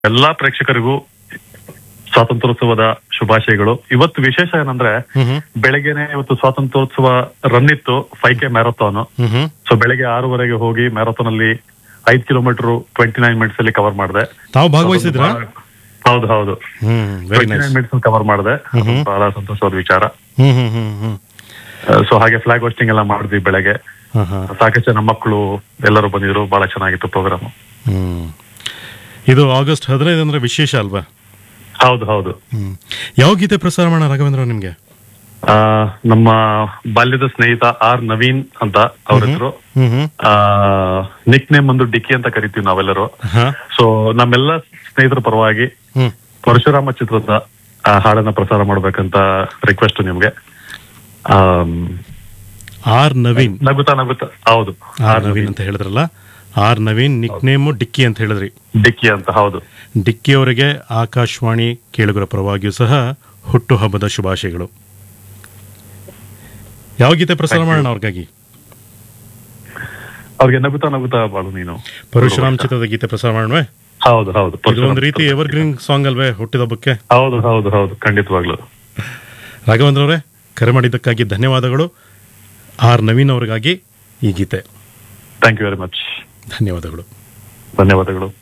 ಎಲ್ಲಾ ಪ್ರೇಕ್ಷಕರಿಗೂ ಸ್ವಾತಂತ್ರ್ಯೋತ್ಸವದ ಶುಭಾಶಯಗಳು ಇವತ್ತು ವಿಶೇಷ ಏನಂದ್ರೆ ಹ್ಮ್ ಹ್ಮ್ ಬೆಳಗ್ಗೆನೆ ಇವತ್ತು ಸ್ವಾತಂತ್ರ್ಯೋತ್ಸವ ರನ್ ಇತ್ತು five K marathon hmm hmm so ಬೆಳಗ್ಗೆ ಆರೂವರೆಗೆ ಹೋಗಿ ಮ್ಯಾರಥಾನ್ ಅಲ್ಲಿ ಐದ್ ಕಿಲೋಮೀಟರ್ ಟ್ವೆಂಟಿ ನೈನ್ ಮಿನಿಟ್ಸ್ ಅಲ್ಲಿ ಕವರ್ ಮಾಡಿದೆ ತಾವು ಭಾಗವಹಿಸಿದ್ರಾ ಹೌದು ಹೌದು hmm very twenty nice nine minutes cover ಮಾಡಿದೆ ಬಹಳ ಸಂತೋಷವಾದ ವಿಚಾರ hmm hmm hmm hmm so ಹಾಗೆ ಫ್ಲಾಗ್ ಹೋಸ್ಟಿಂಗ್ ಎಲ್ಲ ಮಾಡಿದ್ವಿ ಬೆಳಗ್ಗೆ ಹಾ ಹಾ ಸಾಕಷ್ಟು ಜನ ಮಕ್ಕಳು ಎಲ್ಲರೂ ಬಂದಿದ್ರು ಬಹಳ ಚೆನ್ನಾಗಿತ್ತು ಪ್ರೋಗ್ರಾಮ್ ಹ್ಮ್ ಇದು ಆಗಸ್ಟ್ ಹದಿನೈದು ಅಂದ್ರೆ ವಿಶೇಷ ಅಲ್ವಾ ಹೌದು ಹೌದು ಹ್ಮ್ ಯಾವ ಗೀತೆ ಪ್ರಸಾರ ಮಾಡೋಣ ರಾಘವೇಂದ್ರ ನಿಮ್ಗೆ ಆ, ನಮ್ಮ ಬಾಲ್ಯದ ಸ್ನೇಹಿತ ಆರ್ ನವೀನ್ ಅಂತ ಅವ್ರ ಹೆಸರು ಹ್ಮ್ ಹ್ಮ್ ನಿಕ್ ನೇಮ್ ಒಂದು ಡಿಕ್ಕಿ ಅಂತ ಕರಿತೀವಿ ನಾವೆಲ್ಲರೂ ಹಾ ಸೊ ನಮ್ಮೆಲ್ಲ ಸ್ನೇಹಿತರ ಪರವಾಗಿ ಹ್ಮ್ ಪರಶುರಾಮ ಚಿತ್ರದ ಆ ಹಾಡನ್ನ ಪ್ರಸಾರ ಮಾಡ್ಬೇಕಂತ ರಿಕ್ವೆಸ್ಟ್ ನಿಮ್ಗೆ ಆಮ್, ಆರ್ ನವೀನ್ ನಗುತ್ತಾ ನಗುತ್ತಾ ಹೌದು ಆರ್ ನವೀನ್ ಅಂತ ಹೇಳಿದ್ರಲ್ಲ ಆರ್ ನವೀನ್ ನಿಕ್ ನೇಮು ಡಿಕ್ಕಿ ಅಂತ ಹೇಳಿದ್ರಿ ಡಿಕ್ಕಿ ಅಂತ ಹೌದು ಡಿಕ್ಕಿ ಅವರಿಗೆ ಆಕಾಶವಾಣಿ ಕೇಳುಗರ ಪರವಾಗಿಯೂ ಸಹ ಹುಟ್ಟು ಹಬ್ಬದ ಶುಭಾಶಯಗಳು ಯಾವ ಗೀತೆ ಪ್ರಸಾರ Thank you. ಮಾಡೋಣ ಅವ್ರಿಗಾಗಿ ಅವ್ರಿಗೆ ನಗುತ್ತಾ ನಗುತ್ತಾ ಬಾಳು ನೀನು ಪರಶುರಾಮ್ ಚಿತ್ರದ ಗೀತೆ ಪ್ರಸಾರ ಮಾಡೋಣ ಹೌದು ಹೌದು ಇದು ಒಂದು ರೀತಿ ಎವರ್ ಗ್ರೀನ್ ಸಾಂಗ್ ಅಲ್ವೇ ಹುಟ್ಟಿದ ಹಬ್ಬಕ್ಕೆ ಹೌದು ಹೌದು ಹೌದು ಖಂಡಿತವಾಗ್ಲು ರಾಘವೇಂದ್ರ ಅವರೇ ಕರೆ ಮಾಡಿದ್ದಕ್ಕಾಗಿ ಧನ್ಯವಾದಗಳು ಆರ್ ನವೀನ್ ಅವರಿಗಾಗಿ ಈ ಗೀತೆ ಥ್ಯಾಂಕ್ ಯು ವೆರಿ ಮಚ್ ಧನ್ಯವಾದಗಳು ಧನ್ಯವಾದಗಳು